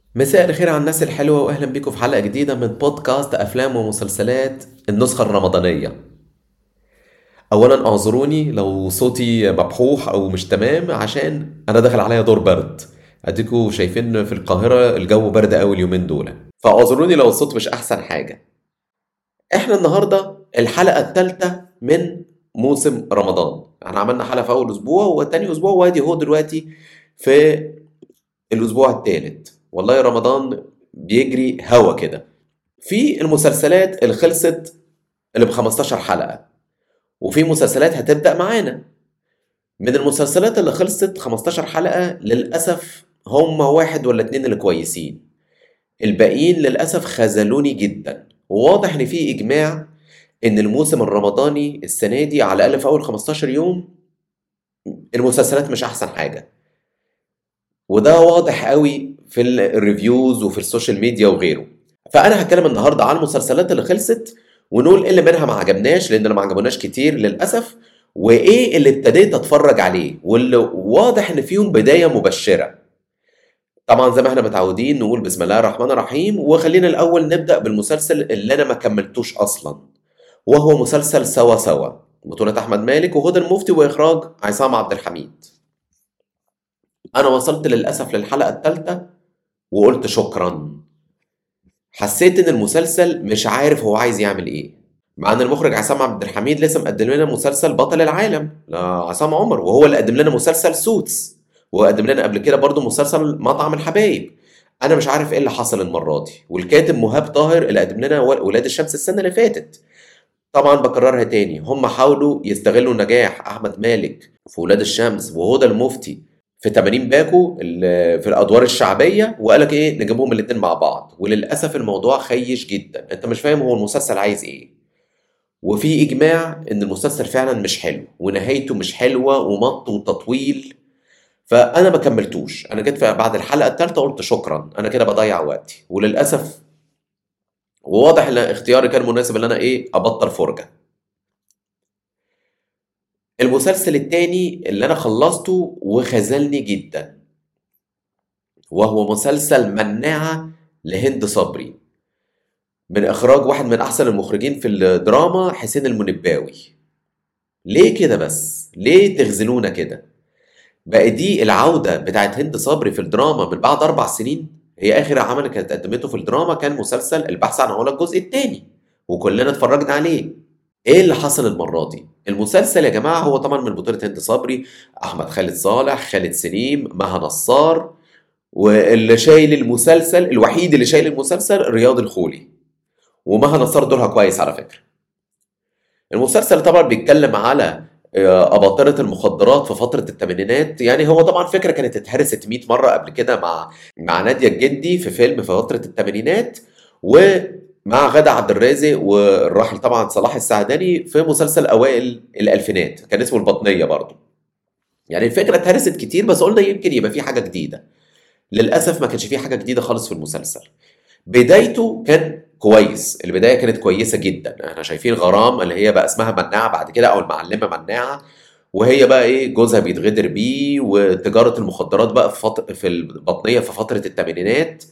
مساء الخير على الناس الحلوة وأهلا بيكم في حلقة جديدة من بودكاست أفلام ومسلسلات النسخة الرمضانية أولا اعذروني لو صوتي مبحوح أو مش تمام عشان أنا داخل عليا دور برد أديكوا شايفين في القاهرة الجو برد أوي اليومين دول فاعذروني لو الصوت مش أحسن حاجة إحنا النهاردة الحلقة الثالثة من موسم رمضان احنا عملنا حلقة في أول أسبوع وتاني أسبوع وادي هو دلوقتي في الأسبوع الثالث والله رمضان بيجري هوا كده في المسلسلات اللي خلصت اللي ب 15 حلقة وفي مسلسلات هتبدأ معانا من المسلسلات اللي خلصت 15 حلقة للأسف هم واحد ولا اتنين اللي كويسين الباقيين للأسف خذلوني جدا وواضح إن في إجماع إن الموسم الرمضاني السنة دي على الأقل في أول 15 يوم المسلسلات مش أحسن حاجة وده واضح قوي في الريفيوز وفي السوشيال ميديا وغيره فانا هتكلم النهارده على المسلسلات اللي خلصت ونقول ايه اللي منها ما عجبناش لان اللي ما عجبوناش كتير للاسف وايه اللي ابتديت اتفرج عليه واللي واضح ان فيهم بدايه مبشره طبعا زي ما احنا متعودين نقول بسم الله الرحمن الرحيم وخلينا الاول نبدا بالمسلسل اللي انا ما كملتوش اصلا وهو مسلسل سوا سوا بطولة أحمد مالك وهدى المفتي وإخراج عصام عبد الحميد انا وصلت للاسف للحلقه الثالثه وقلت شكرا حسيت ان المسلسل مش عارف هو عايز يعمل ايه مع ان المخرج عصام عبد الحميد لسه مقدم لنا مسلسل بطل العالم عصام عمر وهو اللي قدم لنا مسلسل سوتس وقدم لنا قبل كده برضو مسلسل مطعم الحبايب انا مش عارف ايه اللي حصل المره دي والكاتب مهاب طاهر اللي قدم لنا ولاد الشمس السنه اللي فاتت طبعا بكررها تاني هم حاولوا يستغلوا نجاح احمد مالك في ولاد الشمس وهدى المفتي في 80 باكو في الادوار الشعبيه وقال لك ايه نجيبهم الاثنين مع بعض وللاسف الموضوع خيش جدا انت مش فاهم هو المسلسل عايز ايه وفي اجماع ان المسلسل فعلا مش حلو ونهايته مش حلوه ومط وتطويل فانا ما كملتوش انا جيت بعد الحلقه الثالثه قلت شكرا انا كده بضيع وقتي وللاسف وواضح ان اختياري كان مناسب ان انا ايه ابطل فرجه المسلسل التاني اللي انا خلصته وخذلني جدا وهو مسلسل مناعة لهند صبري من اخراج واحد من احسن المخرجين في الدراما حسين المنباوي ليه كده بس ليه تخذلونا كده بقى دي العودة بتاعت هند صبري في الدراما من بعد أربع سنين هي آخر عمل كانت قدمته في الدراما كان مسلسل البحث عن علا الجزء الثاني وكلنا اتفرجنا عليه ايه اللي حصل المره دي المسلسل يا جماعه هو طبعا من بطوله هند صبري احمد خالد صالح خالد سليم مها نصار واللي شايل المسلسل الوحيد اللي شايل المسلسل رياض الخولي ومها نصار دورها كويس على فكره المسلسل طبعا بيتكلم على آه، أباطرة المخدرات في فترة الثمانينات يعني هو طبعا فكرة كانت اتهرست 100 مرة قبل كده مع مع نادية الجندي في فيلم في فترة الثمانينات و مع غادة عبد الرازق والراحل طبعا صلاح السعداني في مسلسل اوائل الالفينات كان اسمه البطنيه برضه يعني الفكره اتهرست كتير بس قلنا يمكن يبقى في حاجه جديده للاسف ما كانش في حاجه جديده خالص في المسلسل بدايته كان كويس البدايه كانت كويسه جدا احنا شايفين غرام اللي هي بقى اسمها مناعه بعد كده او المعلمه مناعه وهي بقى ايه جوزها بيتغدر بيه وتجاره المخدرات بقى في فط... في البطنيه في فتره الثمانينات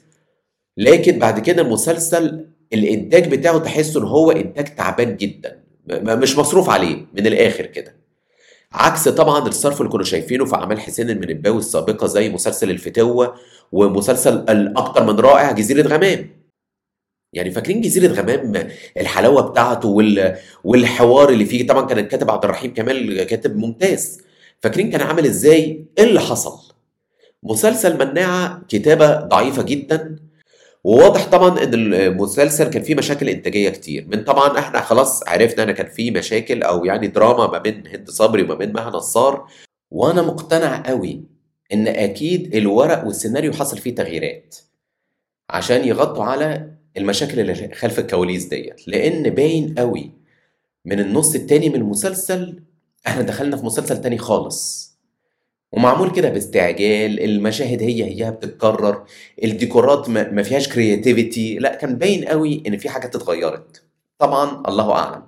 لكن بعد كده المسلسل الانتاج بتاعه تحسه ان هو انتاج تعبان جدا مش مصروف عليه من الاخر كده عكس طبعا الصرف اللي كنا شايفينه في اعمال حسين المنباوي السابقه زي مسلسل الفتوه ومسلسل الاكثر من رائع جزيره غمام يعني فاكرين جزيره غمام الحلاوه بتاعته وال... والحوار اللي فيه طبعا كان الكاتب عبد الرحيم كمال كاتب ممتاز فاكرين كان عامل ازاي ايه اللي حصل مسلسل مناعه كتابه ضعيفه جدا وواضح طبعا ان المسلسل كان فيه مشاكل انتاجيه كتير من طبعا احنا خلاص عرفنا ان كان فيه مشاكل او يعني دراما ما بين هند صبري وما بين مها نصار وانا مقتنع قوي ان اكيد الورق والسيناريو حصل فيه تغييرات عشان يغطوا على المشاكل اللي خلف الكواليس ديت لان باين قوي من النص التاني من المسلسل احنا دخلنا في مسلسل تاني خالص ومعمول كده باستعجال المشاهد هي هي بتتكرر الديكورات ما فيهاش كرياتيفيتي لا كان باين قوي ان في حاجات اتغيرت طبعا الله اعلم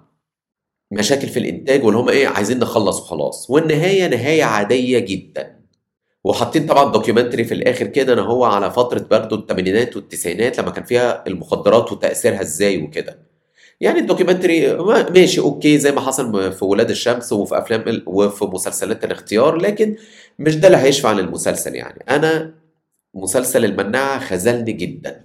مشاكل في الانتاج واللي هم ايه عايزين نخلص وخلاص والنهايه نهايه عاديه جدا وحاطين طبعا دوكيومنتري في الاخر كده ان هو على فتره برضه الثمانينات والتسعينات لما كان فيها المخدرات وتاثيرها ازاي وكده يعني الدوكيومنتري ما- ماشي اوكي زي ما حصل في ولاد الشمس وفي افلام ال- وفي مسلسلات الاختيار لكن مش ده اللي هيشفع للمسلسل يعني انا مسلسل المناعه خذلني جدا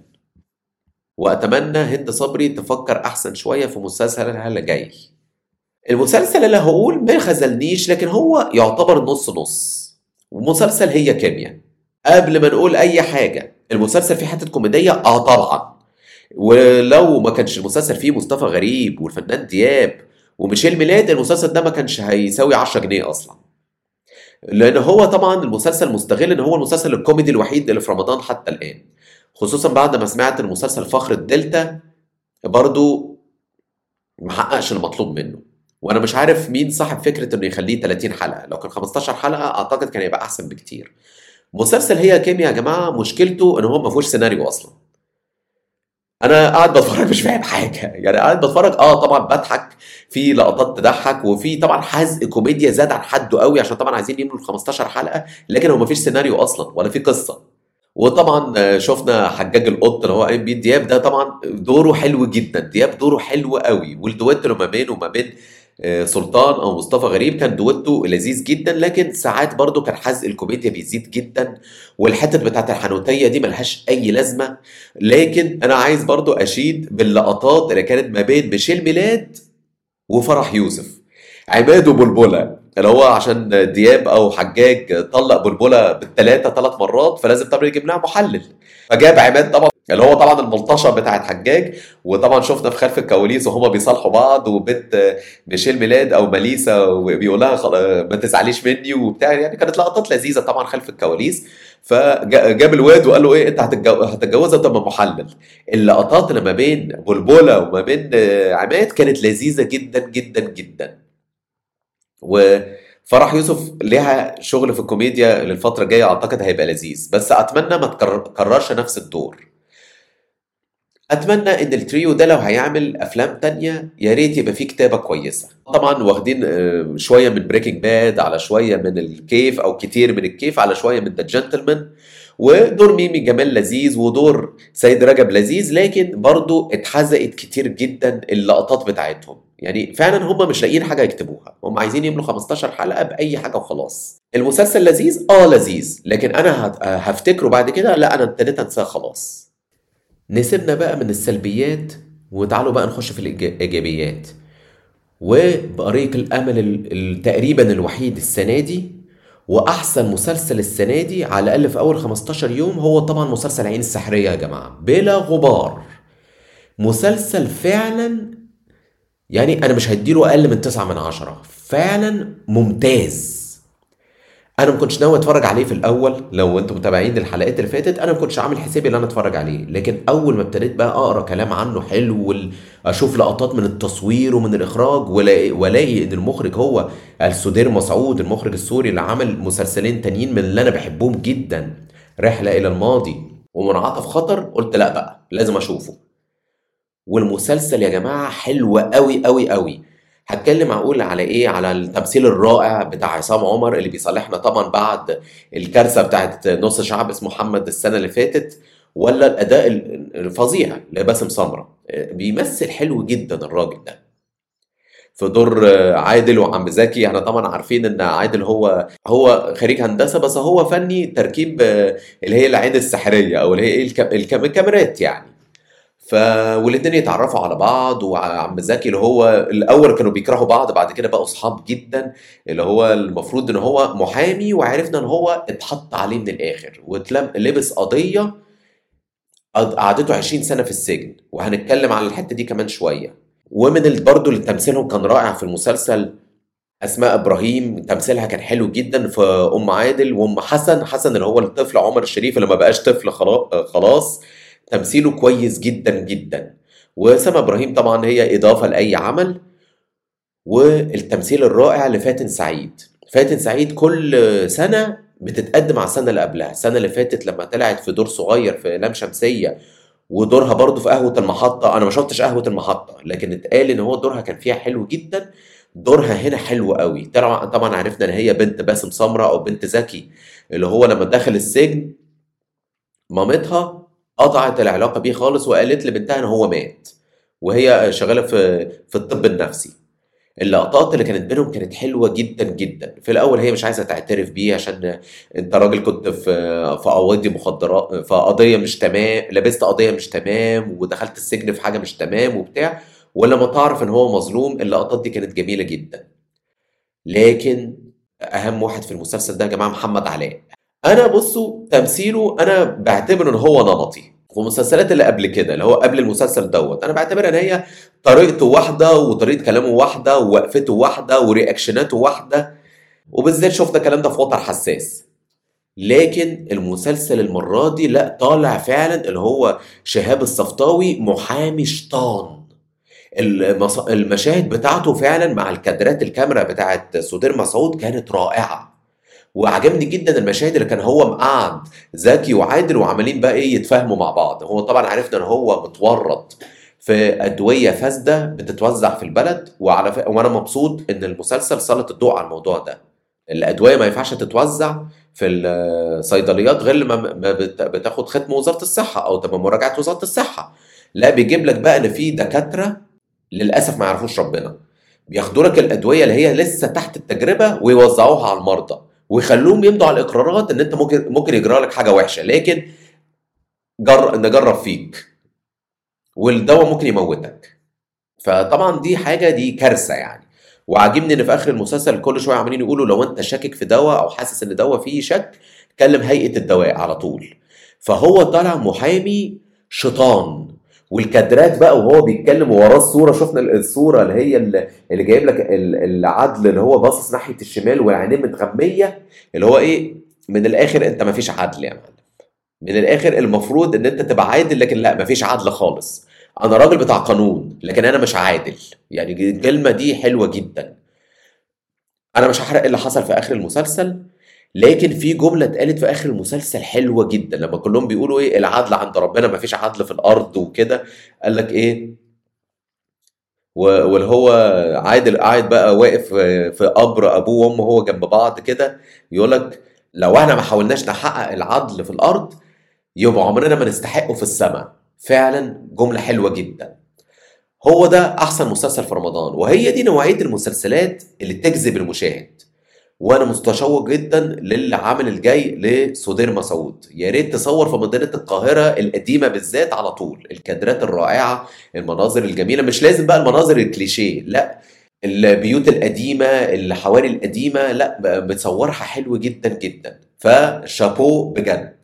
واتمنى هند صبري تفكر احسن شويه في مسلسلها اللي جاي المسلسل اللي هقول ما خذلنيش لكن هو يعتبر نص نص ومسلسل هي كيمياء قبل ما نقول اي حاجه المسلسل فيه حته كوميديه اه طبعا ولو ما كانش المسلسل فيه مصطفى غريب والفنان دياب وميشيل ميلاد المسلسل ده ما كانش هيساوي 10 جنيه اصلا لان هو طبعا المسلسل مستغل ان هو المسلسل الكوميدي الوحيد اللي في رمضان حتى الان خصوصا بعد ما سمعت المسلسل فخر الدلتا برضو محققش المطلوب منه وانا مش عارف مين صاحب فكره انه يخليه 30 حلقه لو كان 15 حلقه اعتقد كان يبقى احسن بكتير مسلسل هي كيمياء يا جماعه مشكلته ان هو ما فيهوش سيناريو اصلا انا قاعد بتفرج مش فاهم حاجه يعني قاعد بتفرج اه طبعا بضحك في لقطات تضحك وفي طبعا حزق كوميديا زاد عن حده قوي عشان طبعا عايزين يملوا ال 15 حلقه لكن هو ما فيش سيناريو اصلا ولا في قصه وطبعا آه، شفنا حجاج القط اللي هو قايم بيه دياب ده طبعا دوره حلو جدا دياب دوره حلو قوي والدويتو اللي ما بينه وما بين آه، سلطان او مصطفى غريب كان دويتو لذيذ جدا لكن ساعات برضو كان حزق الكوميديا بيزيد جدا والحتت بتاعت الحنوتيه دي ملهاش اي لازمه لكن انا عايز برضو اشيد باللقطات اللي كانت ما بين ميشيل ميلاد وفرح يوسف عماد وبلبله اللي هو عشان دياب او حجاج طلق بلبله بالثلاثه ثلاث مرات فلازم طبعا يجيب لها محلل فجاب عماد طبعا اللي هو طبعا الملطشه بتاعت حجاج وطبعا شفنا في خلف الكواليس وهما بيصالحوا بعض وبنت ميشيل ميلاد او ماليسا بيقول لها خل- ما تزعليش مني وبتاع يعني كانت لقطات لذيذه طبعا خلف الكواليس فجاب الواد وقال له ايه انت هتتجو- هتتجوزها طب محلل اللقطات اللي ما بين بلبله وما بين آه، عماد كانت لذيذه جدا جدا جدا وفرح يوسف ليها شغل في الكوميديا للفترة الجاية أعتقد هيبقى لذيذ بس أتمنى ما تكررش نفس الدور أتمنى إن التريو ده لو هيعمل أفلام تانية يا ريت يبقى فيه كتابة كويسة طبعا واخدين آه، شوية من بريكنج باد على شوية من الكيف أو كتير من الكيف على شوية من ذا جنتلمان ودور ميمي جمال لذيذ ودور سيد رجب لذيذ لكن برضو اتحزقت كتير جدا اللقطات بتاعتهم يعني فعلا هم مش لاقيين حاجه يكتبوها هم عايزين يملوا 15 حلقه باي حاجه وخلاص المسلسل لذيذ اه لذيذ لكن انا هت- هفتكره بعد كده لا انا ابتديت انساه خلاص نسيبنا بقى من السلبيات وتعالوا بقى نخش في الايجابيات وبريق الامل ال- ال- تقريبا الوحيد السنه دي واحسن مسلسل السنه دي على الاقل في اول 15 يوم هو طبعا مسلسل عين السحريه يا جماعه بلا غبار مسلسل فعلا يعني انا مش هديله اقل من 9 من عشرة فعلا ممتاز انا ما كنتش ناوي اتفرج عليه في الاول لو انتم متابعين الحلقات اللي فاتت انا ما كنتش عامل حسابي ان انا اتفرج عليه لكن اول ما ابتديت بقى اقرا كلام عنه حلو وال- اشوف لقطات من التصوير ومن الاخراج والاقي والاقي ان المخرج هو السدير مسعود المخرج السوري اللي عمل مسلسلين تانيين من اللي انا بحبهم جدا رحله الى الماضي ومنعطف خطر قلت لا بقى لازم اشوفه والمسلسل يا جماعه حلو قوي قوي قوي هتكلم اقول على ايه على التمثيل الرائع بتاع عصام عمر اللي بيصالحنا طبعا بعد الكارثه بتاعت نص شعب اسمه محمد السنه اللي فاتت ولا الاداء الفظيع لباسم سمره بيمثل حلو جدا الراجل ده في دور عادل وعم زكي احنا طبعا عارفين ان عادل هو هو خريج هندسه بس هو فني تركيب اللي هي العين السحريه او اللي هي ايه الك- الكام- الكاميرات يعني ف والاتنين يتعرفوا على بعض وعم زكي اللي هو الاول كانوا بيكرهوا بعض بعد كده بقوا اصحاب جدا اللي هو المفروض ان هو محامي وعرفنا ان هو اتحط عليه من الاخر واتلم لبس قضيه قض- قعدته 20 سنه في السجن وهنتكلم على الحته دي كمان شويه ومن ال- برضه اللي تمثيلهم كان رائع في المسلسل اسماء ابراهيم تمثيلها كان حلو جدا في ام عادل وام حسن حسن اللي هو الطفل عمر الشريف اللي ما بقاش طفل خلا- خلاص تمثيله كويس جدا جدا وسما ابراهيم طبعا هي اضافه لاي عمل والتمثيل الرائع لفاتن سعيد فاتن سعيد كل سنه بتتقدم على السنه اللي قبلها السنه اللي فاتت لما طلعت في دور صغير في لام شمسيه ودورها برضه في قهوه المحطه انا ما شفتش قهوه المحطه لكن اتقال ان هو دورها كان فيها حلو جدا دورها هنا حلو قوي طبعا طبعا عرفنا ان هي بنت باسم سمره او بنت زكي اللي هو لما دخل السجن مامتها قطعت العلاقه بيه خالص وقالت لبنتها ان هو مات وهي شغاله في في الطب النفسي اللقطات اللي كانت بينهم كانت حلوه جدا جدا في الاول هي مش عايزه تعترف بيه عشان انت راجل كنت في في قواضي مخدرات في قضيه مش تمام لبست قضيه مش تمام ودخلت السجن في حاجه مش تمام وبتاع ولما تعرف ان هو مظلوم اللقطات دي كانت جميله جدا لكن اهم واحد في المسلسل ده يا جماعه محمد علاء انا بصوا تمثيله انا بعتبر ان هو نمطي والمسلسلات اللي قبل كده اللي هو قبل المسلسل دوت انا بعتبر ان هي طريقته واحده وطريقه كلامه واحده ووقفته واحده ورياكشناته واحده وبالذات شفنا الكلام ده في وتر حساس لكن المسلسل المره دي لا طالع فعلا اللي هو شهاب الصفطاوي محامي شيطان المص- المشاهد بتاعته فعلا مع الكادرات الكاميرا بتاعت سودير مسعود كانت رائعه وعجبني جدا المشاهد اللي كان هو مقعد زكي وعادل وعمالين بقى ايه يتفاهموا مع بعض هو طبعا عرفنا ان هو متورط في ادويه فاسده بتتوزع في البلد وعلى ف... وانا مبسوط ان المسلسل سلط الضوء على الموضوع ده الادويه ما ينفعش تتوزع في الصيدليات غير لما ما بت- بتاخد ختم وزاره الصحه او تبقى مراجعه وزاره الصحه لا بيجيب لك بقى ان في دكاتره للاسف ما يعرفوش ربنا بياخدوا لك الادويه اللي هي لسه تحت التجربه ويوزعوها على المرضى ويخلوهم يمضوا على الاقرارات ان انت ممكن ممكن يجرى لك حاجه وحشه لكن جر... نجرب فيك والدواء ممكن يموتك فطبعا دي حاجه دي كارثه يعني وعاجبني ان في اخر المسلسل كل شويه عمالين يقولوا لو انت شاكك في دواء او حاسس ان دواء فيه شك كلم هيئه الدواء على طول فهو طالع محامي شيطان والكادرات بقى وهو بيتكلم وراه الصوره شفنا الصوره اللي هي اللي اللي جايب لك ال- العدل اللي هو باصص ناحيه الشمال والعينين متغميه اللي هو ايه من الاخر انت ما فيش عدل يا معلم من الاخر المفروض ان انت تبقى عادل لكن لا ما فيش عدل خالص انا راجل بتاع قانون لكن انا مش عادل يعني الكلمه دي حلوه جدا انا مش هحرق اللي حصل في اخر المسلسل لكن في جمله اتقالت في اخر المسلسل حلوه جدا لما كلهم بيقولوا ايه العدل عند ربنا ما فيش عدل في الارض وكده قال لك ايه و- واللي هو عادل قاعد بقى واقف في في قبر ابوه وامه هو جنب بعض كده يقول لك لو احنا ما حاولناش نحقق العدل في الارض يبقى عمرنا ما نستحقه في السماء فعلا جمله حلوه جدا هو ده احسن مسلسل في رمضان وهي دي نوعيه المسلسلات اللي تجذب المشاهد وانا متشوق جدا للعمل الجاي لسودير مسعود يا ريت تصور في مدينه القاهره القديمه بالذات على طول الكادرات الرائعه المناظر الجميله مش لازم بقى المناظر الكليشيه لا البيوت القديمه الحواري القديمه لا بقى بتصورها حلو جدا جدا فشابو بجد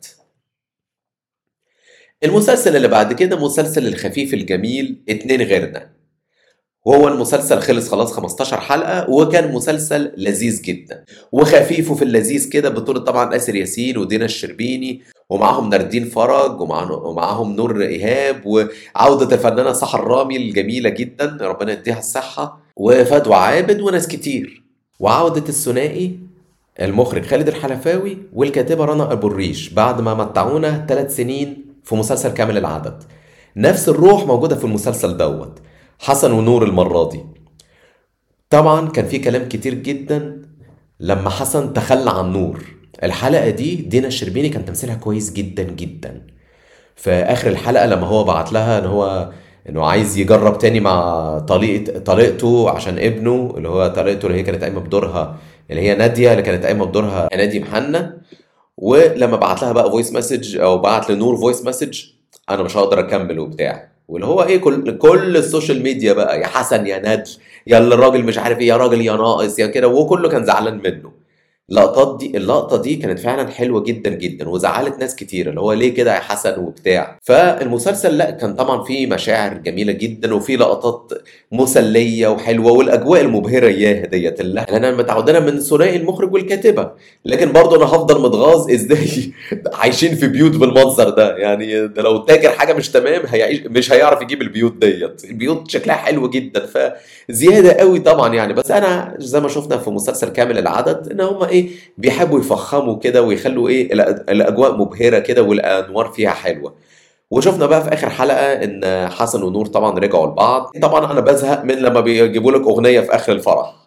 المسلسل اللي بعد كده مسلسل الخفيف الجميل اتنين غيرنا وهو المسلسل خلص خلاص 15 حلقة وكان مسلسل لذيذ جدا وخفيف وفي اللذيذ كده بطولة طبعا آسر ياسين ودينا الشربيني ومعاهم ناردين فرج ومع- ومعاهم نور إيهاب وعودة الفنانة سحر رامي الجميلة جدا ربنا يديها الصحة وفدوى عابد وناس كتير وعودة الثنائي المخرج خالد الحلفاوي والكاتبة رنا أبو الريش بعد ما متعونا ثلاث سنين في مسلسل كامل العدد نفس الروح موجودة في المسلسل دوت حسن ونور المرة دي طبعا كان في كلام كتير جدا لما حسن تخلى عن نور الحلقة دي دينا الشربيني كان تمثيلها كويس جدا جدا في اخر الحلقة لما هو بعت لها ان هو انه عايز يجرب تاني مع طليقة طليقته عشان ابنه اللي هو طليقته اللي هي كانت قايمة بدورها اللي هي نادية اللي كانت قايمة بدورها نادي محنة ولما بعت لها بقى فويس مسج او بعت لنور فويس مسج انا مش هقدر اكمل وبتاع واللي هو ايه كل كل السوشيال ميديا بقى يا حسن يا ندل يا اللي الراجل مش عارف ايه يا راجل يا ناقص يا كده وكله كان زعلان منه اللقطات دي اللقطه دي كانت فعلا حلوه جدا جدا وزعلت ناس كتير اللي هو ليه كده يا حسن وبتاع فالمسلسل لا كان طبعا فيه مشاعر جميله جدا وفيه لقطات مسليه وحلوه والاجواء المبهره اياها ديت اللي احنا متعودين من ثنائي المخرج والكاتبه لكن برضه انا هفضل متغاظ ازاي عايشين في بيوت بالمنظر ده يعني ده لو تاجر حاجه مش تمام هيعيش مش هيعرف يجيب البيوت ديت البيوت شكلها حلو جدا فزياده قوي طبعا يعني بس انا زي ما شفنا في مسلسل كامل العدد ان هم ايه بيحبوا يفخموا كده ويخلوا ايه الأ- الاجواء مبهره كده والانوار فيها حلوه وشفنا بقى في اخر حلقه ان حسن ونور طبعا رجعوا لبعض طبعا انا بزهق من لما بيجيبوا لك اغنيه في اخر الفرح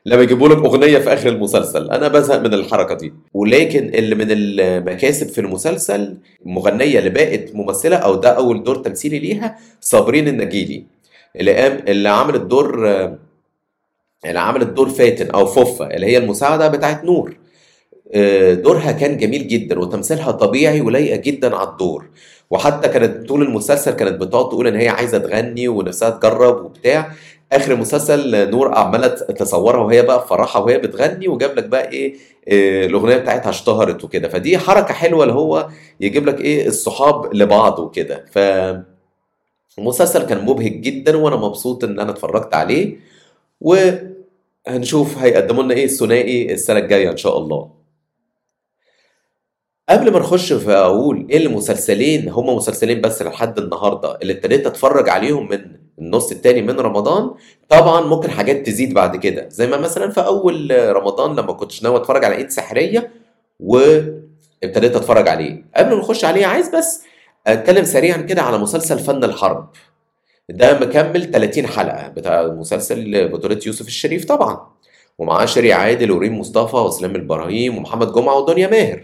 لما يجيبوا لك اغنيه في اخر المسلسل انا بزهق من الحركه دي ولكن اللي من المكاسب في المسلسل مغنيه اللي بقت ممثله او ده اول دور تمثيلي ليها صابرين النجيلي اللي قام اللي عملت دور اللي عملت دور فاتن او فوفا اللي هي المساعده بتاعت نور آه، دورها كان جميل جدا وتمثيلها طبيعي ولايقه جدا على الدور وحتى كانت طول المسلسل كانت بتقعد تقول ان هي عايزه تغني ونفسها تجرب وبتاع اخر المسلسل نور عماله تصورها وهي بقى في فرحها وهي بتغني وجاب لك بقى ايه آه، الاغنيه بتاعتها اشتهرت وكده فدي حركه حلوه اللي هو يجيب لك ايه الصحاب لبعض وكده ف المسلسل كان مبهج جدا وانا مبسوط ان انا اتفرجت عليه وهنشوف هيقدموا لنا ايه الثنائي السنه الجايه ان شاء الله قبل ما نخش في اقول ايه المسلسلين هم مسلسلين بس لحد النهارده اللي ابتديت اتفرج عليهم من النص التاني من رمضان طبعا ممكن حاجات تزيد بعد كده زي ما مثلا في اول رمضان لما كنتش ناوي اتفرج على ايد سحريه وابتديت اتفرج عليه قبل ما نخش عليه عايز بس اتكلم سريعا كده على مسلسل فن الحرب ده مكمل 30 حلقه بتاع مسلسل بطوله يوسف الشريف طبعا ومعاه شيري عادل وريم مصطفى وسلام البراهيم ومحمد جمعه ودنيا ماهر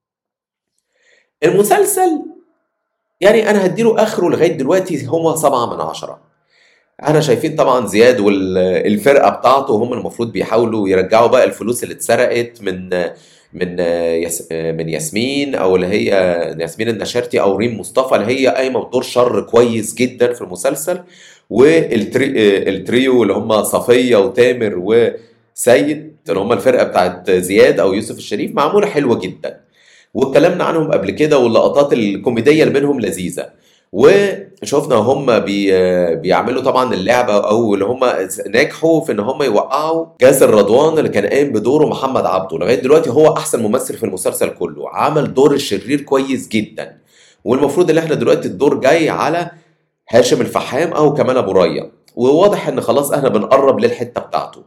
المسلسل يعني انا هديله اخره لغايه دلوقتي هو سبعة من عشرة احنا شايفين طبعا زياد والفرقه بتاعته هم المفروض بيحاولوا يرجعوا بقى الفلوس اللي اتسرقت من من يس من ياسمين او اللي هي ياسمين النشرتي او ريم مصطفى اللي هي قايمه بدور شر كويس جدا في المسلسل والتريو اللي هم صفيه وتامر وسيد اللي هم الفرقه بتاعت زياد او يوسف الشريف معموله حلوه جدا واتكلمنا عنهم قبل كده واللقطات الكوميديه اللي بينهم لذيذه وشفنا هم بي بيعملوا طبعا اللعبه او اللي هم نجحوا في ان هم يوقعوا جاسر رضوان اللي كان قايم بدوره محمد عبده لغايه دلوقتي هو احسن ممثل في المسلسل كله عمل دور الشرير كويس جدا والمفروض ان احنا دلوقتي الدور جاي على هاشم الفحام او كمال ابو ريا وواضح ان خلاص احنا بنقرب للحته بتاعته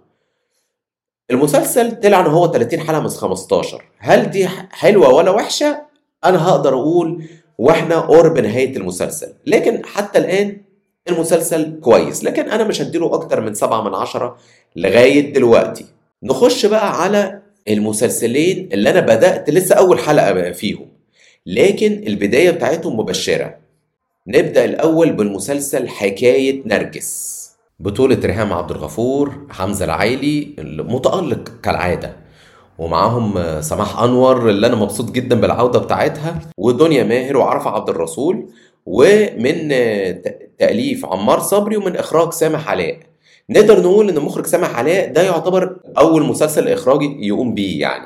المسلسل طلع ان هو 30 حلقه من 15 هل دي حلوه ولا وحشه انا هقدر اقول واحنا قرب نهايه المسلسل لكن حتى الان المسلسل كويس لكن انا مش هديله اكتر من سبعة من عشرة لغايه دلوقتي نخش بقى على المسلسلين اللي انا بدات لسه اول حلقه فيهم لكن البدايه بتاعتهم مبشره نبدا الاول بالمسلسل حكايه نرجس بطولة ريهام عبد الغفور حمزة العايلي المتألق كالعادة ومعاهم سماح أنور اللي أنا مبسوط جدا بالعودة بتاعتها ودنيا ماهر وعرفة عبد الرسول ومن تأليف عمار صبري ومن إخراج سامح علاء نقدر نقول إن مخرج سامح علاء ده يعتبر أول مسلسل إخراجي يقوم بيه يعني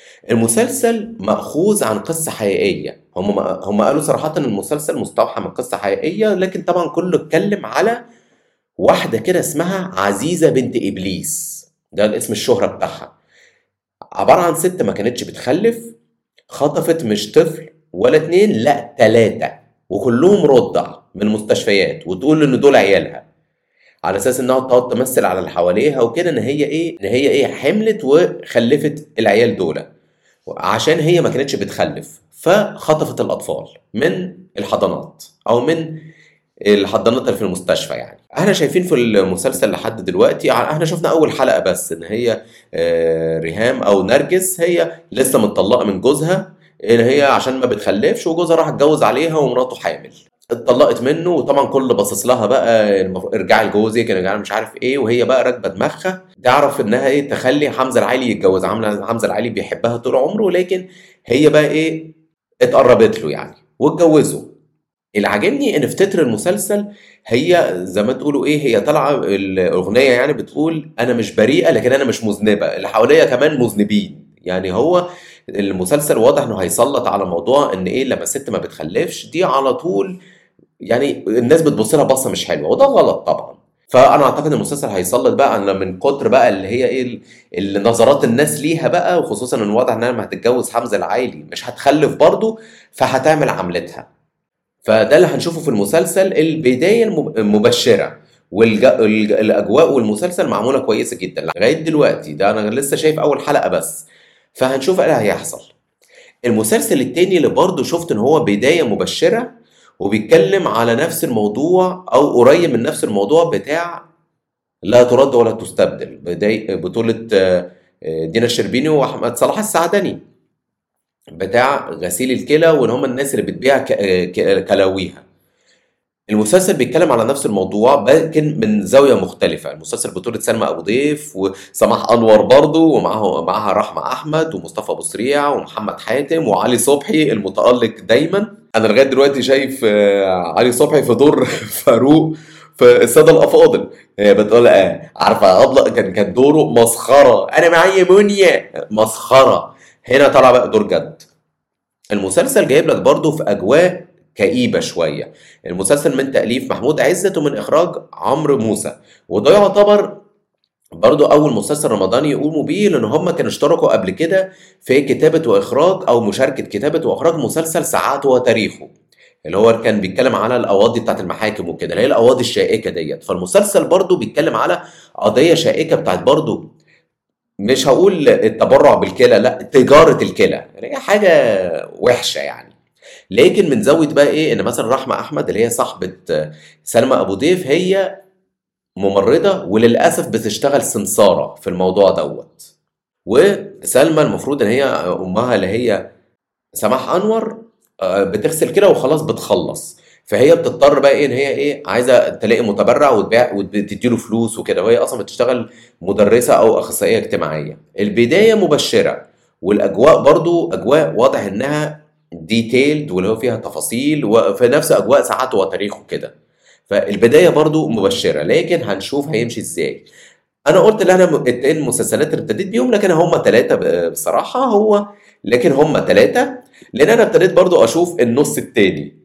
المسلسل مأخوذ عن قصة حقيقية هم هم قالوا صراحة إن المسلسل مستوحى من قصة حقيقية لكن طبعا كله اتكلم على واحدة كده اسمها عزيزة بنت إبليس ده الاسم الشهرة بتاعها عبارة عن ست ما كانتش بتخلف خطفت مش طفل ولا اتنين لا تلاتة وكلهم رضع من مستشفيات وتقول ان دول عيالها على اساس انها تقعد تمثل على اللي حواليها وكده ان هي ايه ان هي ايه حملت وخلفت العيال دول عشان هي ما كانتش بتخلف فخطفت الاطفال من الحضانات او من الحضانات اللي في المستشفى يعني احنا شايفين في المسلسل لحد دلوقتي احنا شفنا اول حلقه بس ان هي ريهام او نرجس هي لسه متطلقه من جوزها ان هي عشان ما بتخلفش وجوزها راح اتجوز عليها ومراته حامل اتطلقت منه وطبعا كل باصص لها بقى ارجعي لجوزك ارجعي مش عارف ايه وهي بقى راكبه دماغها تعرف انها ايه تخلي حمزه العالي يتجوز حمزه العالي بيحبها طول عمره لكن هي بقى ايه اتقربت له يعني واتجوزوا اللي عاجبني ان في تتر المسلسل هي زي ما تقولوا ايه هي طالعه الاغنيه يعني بتقول انا مش بريئه لكن انا مش مذنبه اللي حواليا كمان مذنبين يعني هو المسلسل واضح انه هيسلط على موضوع ان ايه لما الست ما بتخلفش دي على طول يعني الناس بتبص لها بصه مش حلوه وده غلط طبعا فانا اعتقد المسلسل هيسلط بقى ان من كتر بقى اللي هي ايه اللي نظرات الناس ليها بقى وخصوصا ان واضح انها لما هتتجوز حمزه العايلي مش هتخلف برضه فهتعمل عملتها فده اللي هنشوفه في المسلسل البدايه المبشره والاجواء والمسلسل معموله كويسه جدا لغايه دلوقتي ده انا لسه شايف اول حلقه بس فهنشوف ايه اللي هيحصل المسلسل التاني اللي برضه شفت ان هو بدايه مبشره وبيتكلم على نفس الموضوع او قريب من نفس الموضوع بتاع لا ترد ولا تستبدل بداية بطولة آه، آه، دينا الشربيني واحمد صلاح السعدني بتاع غسيل الكلى وان هم الناس اللي بتبيع ك- ك- كلاويها المسلسل بيتكلم على نفس الموضوع لكن من زاوية مختلفة المسلسل بطولة سلمى أبو ضيف وسماح أنور برضه ومعه معاها رحمة أحمد ومصطفى أبو سريع ومحمد حاتم وعلي صبحي المتألق دايما أنا لغاية دلوقتي شايف آه، علي صبحي في دور فاروق في السادة الأفاضل هي بتقول آه عارفة أبلة كان كان دوره مسخرة أنا معايا منيا مسخرة هنا طلع بقى دور جد المسلسل جايب لك برضه في أجواء كئيبة شوية المسلسل من تأليف محمود عزت ومن إخراج عمرو موسى وده يعتبر برضو أول مسلسل رمضاني يقوموا بيه لأن هم كانوا اشتركوا قبل كده في كتابة وإخراج أو مشاركة كتابة وإخراج مسلسل ساعات وتاريخه اللي هو كان بيتكلم على القواضي بتاعت المحاكم وكده اللي هي القواضي الشائكة ديت فالمسلسل برضو بيتكلم على قضية شائكة بتاعت برضو مش هقول التبرع بالكلى لا تجارة الكلى يعني هي حاجة وحشة يعني لكن من زاويه بقى ايه ان مثلا رحمه احمد اللي هي صاحبه آه، سلمى ابو ضيف هي ممرضه وللاسف بتشتغل سمساره في الموضوع دوت وسلمى المفروض ان هي امها اللي هي سماح انور آه، بتغسل كده وخلاص بتخلص فهي بتضطر بقى ايه ان هي ايه عايزه تلاقي متبرع وتبيع وتديله فلوس وكده وهي اصلا بتشتغل مدرسه او اخصائيه اجتماعيه البدايه مبشره والاجواء برضو اجواء واضح انها ديتيلد واللي هو فيها تفاصيل وفي نفس اجواء ساعات وتاريخ وكده فالبدايه برضو مبشره لكن هنشوف هيمشي ازاي انا قلت ان انا م- التين مسلسلات اللي ابتديت بيهم لكن هم ثلاثه بصراحه هو لكن هم ثلاثه لان انا ابتديت برضو اشوف النص التاني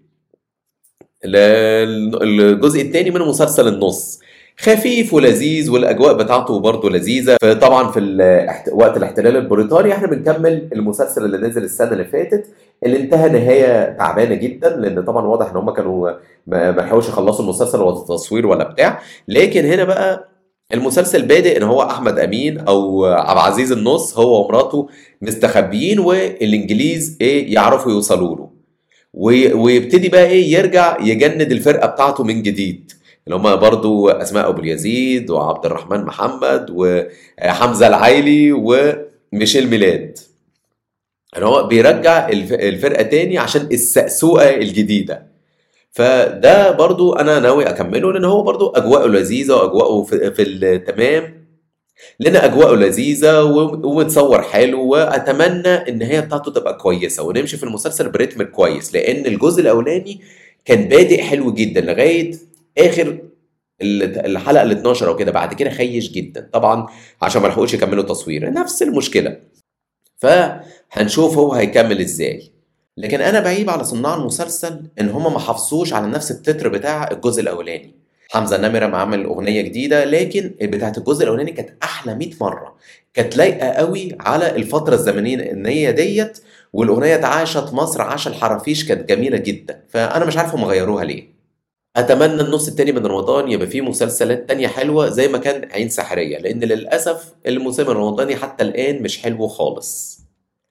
ال- الجزء الثاني من مسلسل النص خفيف ولذيذ والاجواء بتاعته برضه لذيذه فطبعا في الاحت... وقت الاحتلال البريطاني احنا بنكمل المسلسل اللي نزل السنه اللي فاتت اللي انتهى نهايه تعبانه جدا لان طبعا واضح ان هم كانوا ما ما لحقوش يخلصوا المسلسل ولا التصوير ولا بتاع لكن هنا بقى المسلسل بادئ ان هو احمد امين او عبد العزيز النص هو ومراته مستخبيين والانجليز ايه يعرفوا يوصلوا له وي- ويبتدي بقى ايه يرجع يجند الفرقه بتاعته من جديد اللي هم برضو اسماء ابو اليزيد وعبد الرحمن محمد وحمزه العايلي وميشيل ميلاد اللي هو بيرجع الف- الفرقه تاني عشان السقسوقه الجديده فده برضو انا ناوي اكمله لان هو برضو اجواءه لذيذه واجواءه في, في التمام لان اجواءه لذيذه و- ومتصور حلو واتمنى النهايه بتاعته تبقى كويسه ونمشي في المسلسل بريتم كويس لان الجزء الاولاني كان بادئ حلو جدا لغايه اخر ال- الحلقه ال 12 او كده بعد كده خيش جدا طبعا عشان ما لحقوش يكملوا تصوير نفس المشكله فهنشوف هو هيكمل ازاي لكن انا بعيب على صناع المسلسل ان هم ما حافظوش على نفس التتر بتاع الجزء الاولاني حمزه النمره عمل اغنيه جديده لكن بتاعت الجزء الاولاني كانت احلى 100 مره كانت لايقه قوي على الفتره الزمنيه ديت والاغنيه اتعاشت مصر عاش الحرافيش كانت جميله جدا فانا مش عارف هم غيروها ليه اتمنى النص التاني من رمضان يبقى فيه مسلسلات تانية حلوه زي ما كان عين سحريه لان للاسف الموسم الرمضاني حتى الان مش حلو خالص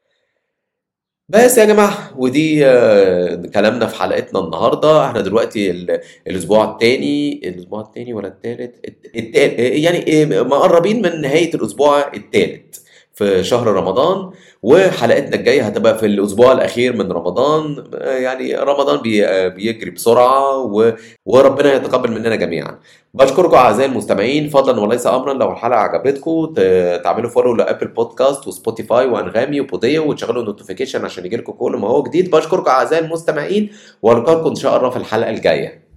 بس يا جماعة ودي آه، كلامنا في حلقتنا النهاردة احنا دلوقتي ال- الأسبوع التاني الأسبوع التاني ولا التالت الت- التالت يعني آه، مقربين من نهاية الأسبوع التالت في شهر رمضان وحلقتنا الجاية هتبقى في الأسبوع الأخير من رمضان آه، يعني رمضان بي- آه، بيجري بسرعة و- وربنا يتقبل مننا جميعا بشكركم أعزائي المستمعين فضلا وليس أمرا لو الحلقة عجبتكم ت- تعملوا فولو لأبل بودكاست وسبوتيفاي وأنغامي وبوديو وتشغلوا النوتيفيكيشن عشان يجيلكم كل ما هو جديد بشكركم أعزائي المستمعين وألقاكم إن شاء الله في الحلقة الجاية